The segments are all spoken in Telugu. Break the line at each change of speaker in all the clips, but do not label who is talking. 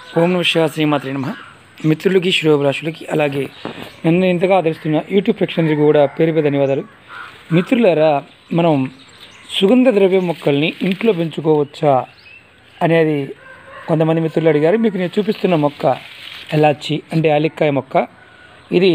ఓం నమ శివ శ్రీమాత్రి నమ మిత్రులకి శ్రేయోభిలాషులకి అలాగే నన్ను ఇంతగా ఆదరిస్తున్న యూట్యూబ్ ప్రేక్షకులందరికీ కూడా పేరు పేరు ధన్యవాదాలు మిత్రులారా మనం సుగంధ ద్రవ్య మొక్కల్ని ఇంట్లో పెంచుకోవచ్చా అనేది కొంతమంది మిత్రులు అడిగారు మీకు నేను చూపిస్తున్న మొక్క ఎలాచి అంటే యాలిక్కాయ మొక్క ఇది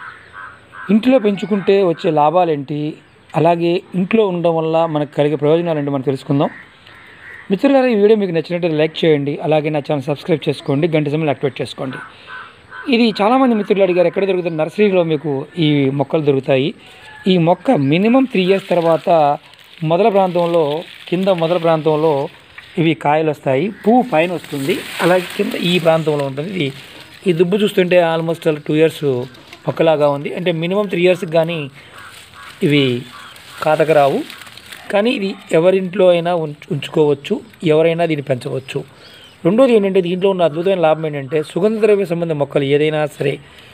ఇంట్లో పెంచుకుంటే వచ్చే లాభాలేంటి అలాగే ఇంట్లో ఉండడం వల్ల మనకు కలిగే ప్రయోజనాలు ఏంటి మనం తెలుసుకుందాం మిత్రులారా ఈ వీడియో మీకు నచ్చినట్లయితే లైక్ చేయండి అలాగే నా ఛానల్ సబ్స్క్రైబ్ చేసుకోండి గంట సమయంలో యాక్టివేట్ చేసుకోండి ఇది చాలామంది మిత్రులు అడిగారు ఎక్కడ దొరుకుతుంది నర్సరీలో మీకు ఈ మొక్కలు దొరుకుతాయి ఈ మొక్క మినిమం త్రీ ఇయర్స్ తర్వాత మొదల ప్రాంతంలో కింద మొదల ప్రాంతంలో ఇవి కాయలు వస్తాయి పువ్వు పైన వస్తుంది అలాగే కింద ఈ ప్రాంతంలో ఉంటుంది ఇది ఈ దుబ్బు చూస్తుంటే ఆల్మోస్ట్ టూ ఇయర్స్ మొక్కలాగా ఉంది అంటే మినిమం త్రీ ఇయర్స్కి కానీ ఇవి కాతక రావు కానీ ఇది ఎవరింట్లో అయినా ఉంచు ఉంచుకోవచ్చు ఎవరైనా దీన్ని పెంచవచ్చు రెండోది ఏంటంటే దీంట్లో ఉన్న అద్భుతమైన లాభం ఏంటంటే సుగంధ ద్రవ్య సంబంధ మొక్కలు ఏదైనా సరే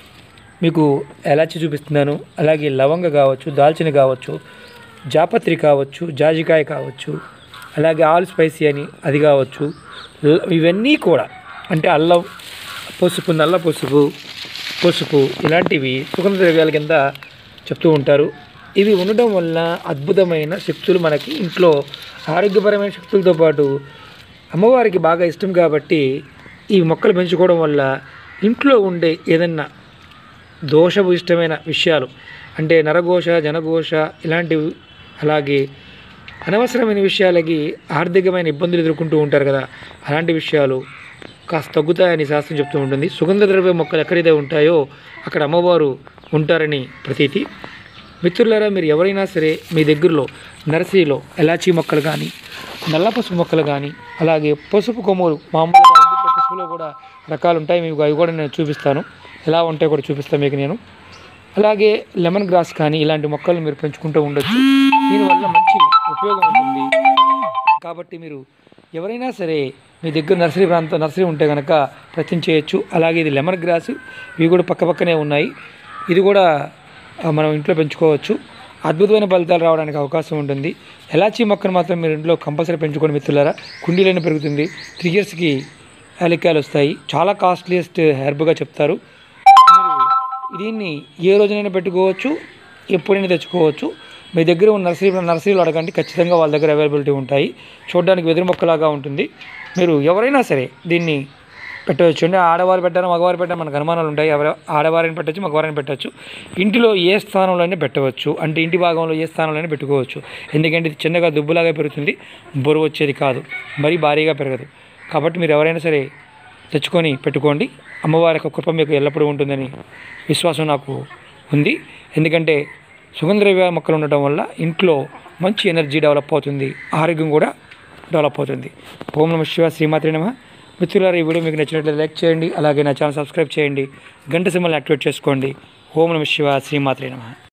మీకు ఎలాచి చూపిస్తున్నాను అలాగే లవంగ కావచ్చు దాల్చిన కావచ్చు జాపత్రి కావచ్చు జాజికాయ కావచ్చు అలాగే ఆల్ స్పైసీ అని అది కావచ్చు ల- ఇవన్నీ కూడా అంటే అల్లం పసుపు నల్ల పసుపు పసుపు ఇలాంటివి సుగంధ ద్రవ్యాల కింద చెప్తూ ఉంటారు ఇవి ఉండడం వల్ల అద్భుతమైన శక్తులు మనకి ఇంట్లో ఆరోగ్యపరమైన శక్తులతో పాటు అమ్మవారికి బాగా ఇష్టం కాబట్టి ఈ మొక్కలు పెంచుకోవడం వల్ల ఇంట్లో ఉండే ఏదన్నా దోషభూయిష్టమైన విషయాలు అంటే నరఘోష జనఘోష ఇలాంటివి అలాగే అనవసరమైన విషయాలకి ఆర్థికమైన ఇబ్బందులు ఎదుర్కొంటూ ఉంటారు కదా అలాంటి విషయాలు కాస్త తగ్గుతాయని శాస్త్రం చెప్తూ ఉంటుంది సుగంధ ద్రవ్య మొక్కలు ఎక్కడైతే ఉంటాయో అక్కడ అమ్మవారు ఉంటారని ప్రతీతి మిత్రులారా మీరు ఎవరైనా సరే మీ దగ్గరలో నర్సరీలో ఎలాచీ మొక్కలు కానీ నల్ల పసుపు మొక్కలు కానీ అలాగే పసుపు కొమ్మలు మామూలుగా అందులో పసుపులో కూడా రకాలు ఉంటాయి మీకు అవి కూడా నేను చూపిస్తాను ఎలా ఉంటాయో కూడా చూపిస్తాను మీకు నేను అలాగే లెమన్ గ్రాస్ కానీ ఇలాంటి మొక్కలు మీరు పెంచుకుంటూ ఉండొచ్చు దీనివల్ల మంచి ఉపయోగం ఉంటుంది కాబట్టి మీరు ఎవరైనా సరే మీ దగ్గర నర్సరీ ప్రాంతం నర్సరీ ఉంటే కనుక ప్రయత్నం చేయొచ్చు అలాగే ఇది లెమన్ గ్రాస్ ఇవి కూడా పక్క పక్కనే ఉన్నాయి ఇది కూడా ఆ, మనం ఇంట్లో పెంచుకోవచ్చు అద్భుతమైన ఫలితాలు రావడానికి అవకాశం ఉంటుంది ఎలాచీ మొక్కను మాత్రం మీరు ఇంట్లో కంపల్సరీ పెంచుకోండి మిత్రులారా కుండీలైనా పెరుగుతుంది త్రీ ఇయర్స్కి యాలక్కాయలు వస్తాయి చాలా కాస్ట్లీయెస్ట్ హెర్బ్గా చెప్తారు మీరు దీన్ని ఏ రోజునైనా పెట్టుకోవచ్చు ఎప్పుడైనా తెచ్చుకోవచ్చు మీ దగ్గర ఉన్న నర్సరీ నర్సరీలో అడగండి ఖచ్చితంగా వాళ్ళ దగ్గర అవైలబిలిటీ ఉంటాయి చూడడానికి వెదురు మొక్కలాగా ఉంటుంది మీరు ఎవరైనా సరే దీన్ని పెట్టవచ్చు అంటే ఆడవారు పెట్టారు మగవారు పెట్టారు మనకు అనుమానాలు ఉంటాయి ఎవరు ఆడవారిని పెట్టచ్చు మగవారిని పెట్టచ్చు ఇంటిలో ఏ స్థానంలోనే పెట్టవచ్చు అంటే ఇంటి భాగంలో ఏ స్థానంలోనే పెట్టుకోవచ్చు ఎందుకంటే ఇది చిన్నగా దుబ్బులాగా పెరుగుతుంది బరువు వచ్చేది కాదు మరీ భారీగా పెరగదు కాబట్టి మీరు ఎవరైనా సరే తెచ్చుకొని పెట్టుకోండి అమ్మవారి యొక్క కృప మీకు ఎల్లప్పుడూ ఉంటుందని విశ్వాసం నాకు ఉంది ఎందుకంటే సుగంధ ద్రవ్య మొక్కలు ఉండటం వల్ల ఇంట్లో మంచి ఎనర్జీ డెవలప్ అవుతుంది ఆరోగ్యం కూడా డెవలప్ అవుతుంది ఓం నమ శివ శ్రీమాత్రి నమ మిత్రులారా ఈ వీడియో మీకు నచ్చినట్లయితే లైక్ చేయండి అలాగే నా ఛానల్ సబ్స్క్రైబ్ చేయండి గంట సింబల్ని యాక్టివేట్ చేసుకోండి ఓం నమ శివ శ్రీమాత్రి నమ